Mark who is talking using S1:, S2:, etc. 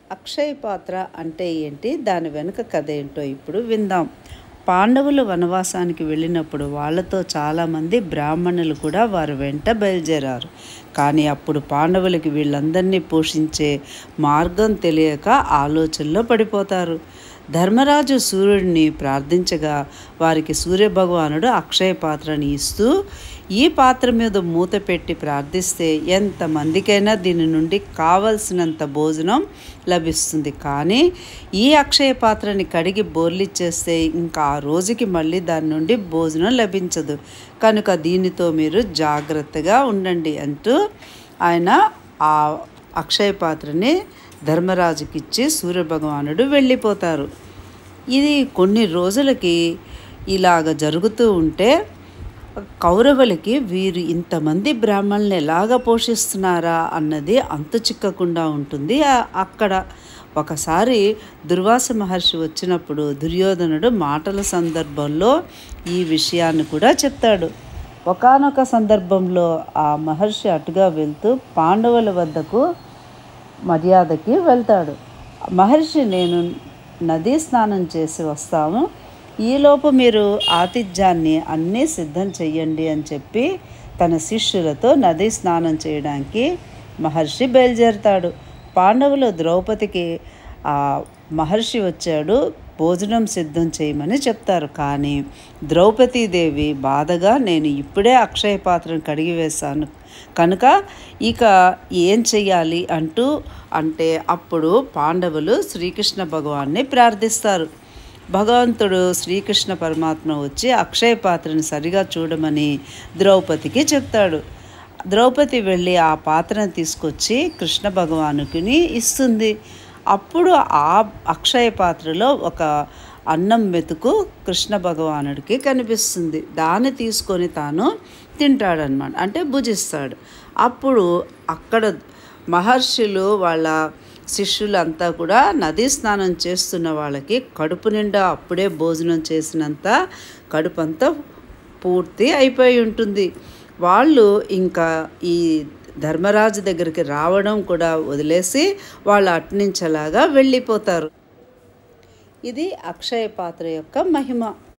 S1: అక్షయ పాత్ర అంటే ఏంటి దాని వెనుక కథ ఏంటో ఇప్పుడు విందాం పాండవులు వనవాసానికి వెళ్ళినప్పుడు వాళ్ళతో చాలామంది బ్రాహ్మణులు కూడా వారి వెంట బయలుదేరారు కానీ అప్పుడు పాండవులకి వీళ్ళందరినీ పోషించే మార్గం తెలియక ఆలోచనలో పడిపోతారు ధర్మరాజు సూర్యుడిని ప్రార్థించగా వారికి సూర్యభగవానుడు అక్షయ పాత్రని ఇస్తూ ఈ పాత్ర మీద మూత పెట్టి ప్రార్థిస్తే ఎంతమందికైనా దీని నుండి కావలసినంత భోజనం లభిస్తుంది కానీ ఈ అక్షయ పాత్రని కడిగి బోర్లిచ్చేస్తే ఇంకా ఆ రోజుకి మళ్ళీ దాని నుండి భోజనం లభించదు కనుక దీనితో మీరు జాగ్రత్తగా ఉండండి అంటూ ఆయన ఆ అక్షయ పాత్రని ధర్మరాజుకిచ్చి సూర్యభగవానుడు వెళ్ళిపోతారు ఇది కొన్ని రోజులకి ఇలాగ జరుగుతూ ఉంటే కౌరవులకి వీరు ఇంతమంది బ్రాహ్మణులను ఎలాగ పోషిస్తున్నారా అన్నది అంతు చిక్కకుండా ఉంటుంది ఆ- అక్కడ ఒకసారి దుర్వాస మహర్షి వచ్చినప్పుడు దుర్యోధనుడు మాటల సందర్భంలో ఈ విషయాన్ని కూడా చెప్తాడు ఒకానొక సందర్భంలో ఆ మహర్షి అటుగా వెళ్తూ పాండవుల వద్దకు మర్యాదకి వెళ్తాడు మహర్షి నేను నదీ స్నానం చేసి వస్తాము ఈలోపు మీరు ఆతిథ్యాన్ని అన్నీ సిద్ధం చెయ్యండి అని చెప్పి తన శిష్యులతో నదీ స్నానం చేయడానికి మహర్షి బయలుదేరుతాడు పాండవులు ద్రౌపదికి ఆ మహర్షి వచ్చాడు భోజనం సిద్ధం చేయమని చెప్తారు కానీ ద్రౌపదీదేవి బాధగా నేను ఇప్పుడే అక్షయ పాత్రను కడిగి వేశాను కనుక ఇక ఏం చెయ్యాలి అంటూ అంటే అప్పుడు పాండవులు శ్రీకృష్ణ భగవాన్ని ప్రార్థిస్తారు భగవంతుడు శ్రీకృష్ణ పరమాత్మ వచ్చి అక్షయ పాత్రను సరిగా చూడమని ద్రౌపదికి చెప్తాడు ద్రౌపది వెళ్ళి ఆ పాత్రను తీసుకొచ్చి కృష్ణ భగవానుకిని ఇస్తుంది అప్పుడు ఆ అక్షయ పాత్రలో ఒక అన్నం మెతుకు కృష్ణ భగవానుడికి కనిపిస్తుంది దాన్ని తీసుకొని తాను తింటాడనమాట అంటే భుజిస్తాడు అప్పుడు అక్కడ మహర్షులు వాళ్ళ శిష్యులంతా కూడా నదీ స్నానం చేస్తున్న వాళ్ళకి కడుపు నిండా అప్పుడే భోజనం చేసినంత కడుపు అంతా పూర్తి అయిపోయి ఉంటుంది వాళ్ళు ఇంకా ఈ ధర్మరాజు దగ్గరికి రావడం కూడా వదిలేసి వాళ్ళు అట్నుంచలాగా వెళ్ళిపోతారు ఇది అక్షయ పాత్ర యొక్క మహిమ